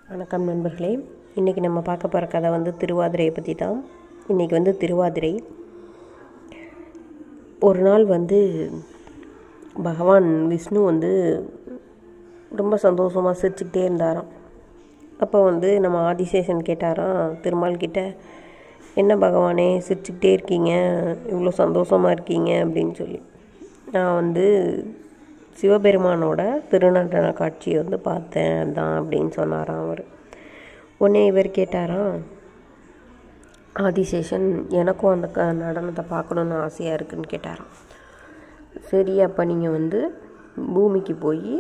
வணக்கம் நண்பர்களே இன்றைக்கி நம்ம பார்க்க போகிற கதை வந்து திருவாதிரையை பற்றி தான் இன்றைக்கி வந்து திருவாதிரை ஒரு நாள் வந்து பகவான் விஷ்ணு வந்து ரொம்ப சந்தோஷமாக சிரிச்சுக்கிட்டே இருந்தாராம் அப்போ வந்து நம்ம ஆதிசேஷன் கேட்டாராம் திருமால் கிட்ட என்ன பகவானே சிரிச்சுக்கிட்டே இருக்கீங்க இவ்வளோ சந்தோஷமாக இருக்கீங்க அப்படின்னு சொல்லி நான் வந்து சிவபெருமானோட திருநடன காட்சியை வந்து பார்த்தேன் தான் அப்படின்னு சொன்னாராம் அவர் உடனே இவர் கேட்டாராம் ஆதிசேஷன் எனக்கும் அந்த க நடனத்தை பார்க்கணுன்னு ஆசையாக இருக்குன்னு கேட்டாராம் சரி அப்போ நீங்கள் வந்து பூமிக்கு போய்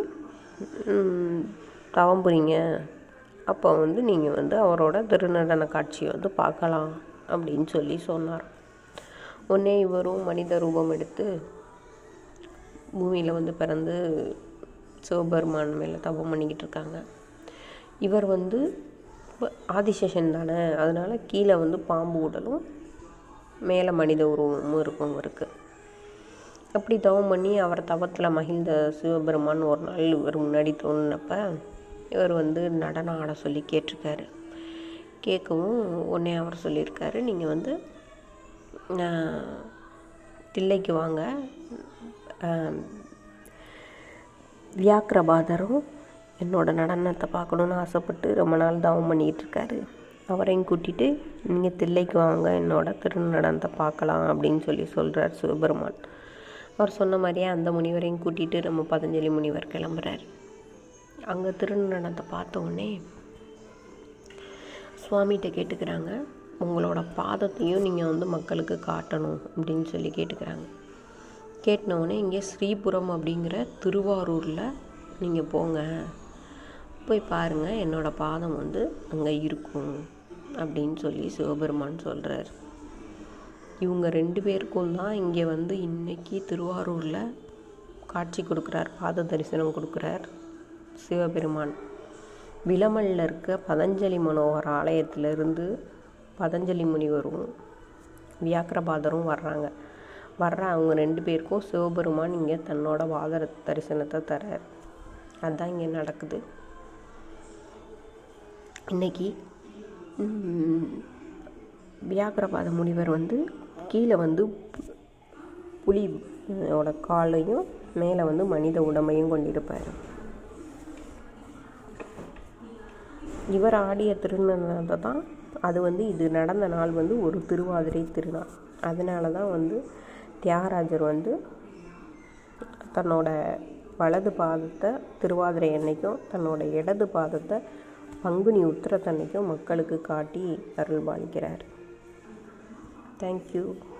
தவம் புரிங்க அப்போ வந்து நீங்கள் வந்து அவரோட திருநடன காட்சியை வந்து பார்க்கலாம் அப்படின்னு சொல்லி சொன்னார் உடனே இவரும் மனித ரூபம் எடுத்து பூமியில் வந்து பிறந்து சிவபெருமான் மேலே தவம் பண்ணிக்கிட்டு இருக்காங்க இவர் வந்து ஆதிசேஷன் தானே அதனால் கீழே வந்து பாம்பு உடலும் மேலே மனித உருவமும் இருக்கும் இவருக்கு அப்படி தவம் பண்ணி அவர் தவத்தில் மகிழ்ந்த சிவபெருமான் ஒரு நாள் இவர் முன்னாடி தோணுனப்ப இவர் வந்து நடனம் ஆட சொல்லி கேட்டிருக்காரு கேட்கவும் உடனே அவர் சொல்லியிருக்காரு நீங்கள் வந்து தில்லைக்கு வாங்க வியாக்கிரபாதரும் என்னோடய நடனத்தை பார்க்கணுன்னு ஆசைப்பட்டு ரொம்ப நாள் தவம் பண்ணிக்கிட்டு இருக்காரு அவரையும் கூட்டிகிட்டு நீங்கள் தில்லைக்கு வாங்க என்னோட திருநடனத்தை பார்க்கலாம் அப்படின்னு சொல்லி சொல்கிறார் சிவபெருமான் அவர் சொன்ன மாதிரியே அந்த முனிவரையும் கூட்டிகிட்டு நம்ம பதஞ்சலி முனிவர் கிளம்புறார் அங்கே திருநடனத்தை பார்த்த உடனே சுவாமிகிட்ட கேட்டுக்கிறாங்க உங்களோட பாதத்தையும் நீங்கள் வந்து மக்களுக்கு காட்டணும் அப்படின்னு சொல்லி கேட்டுக்கிறாங்க கேட்டினவுடனே இங்கே ஸ்ரீபுரம் அப்படிங்கிற திருவாரூரில் நீங்கள் போங்க போய் பாருங்கள் என்னோடய பாதம் வந்து அங்கே இருக்கும் அப்படின்னு சொல்லி சிவபெருமான் சொல்கிறார் இவங்க ரெண்டு பேருக்கும் தான் இங்கே வந்து இன்றைக்கி திருவாரூரில் காட்சி கொடுக்குறார் பாத தரிசனம் கொடுக்குறார் சிவபெருமான் விலமல்ல இருக்க பதஞ்சலி மனோகர் ஆலயத்திலிருந்து பதஞ்சலி முனிவரும் வியாக்கிரபாதரும் வர்றாங்க வர்ற அவங்க ரெண்டு பேருக்கும் சிவபெருமான் இங்கே தன்னோட வாத தரிசனத்தை தரார் அதுதான் இங்கே நடக்குது இன்றைக்கி வியாக்கிரபாத முனிவர் வந்து கீழே வந்து புலியோட காலையும் மேலே வந்து மனித உடம்பையும் கொண்டிருப்பார் இவர் ஆடிய திருநடனத்தை தான் அது வந்து இது நடந்த நாள் வந்து ஒரு திருவாதிரை திருநாள் அதனால தான் வந்து தியாகராஜர் வந்து தன்னோட வலது பாதத்தை திருவாதிரை அன்னைக்கும் தன்னோட இடது பாதத்தை பங்குனி உத்திரத்தன்னைக்கும் மக்களுக்கு காட்டி அருள் பாலிக்கிறார் தேங்க்யூ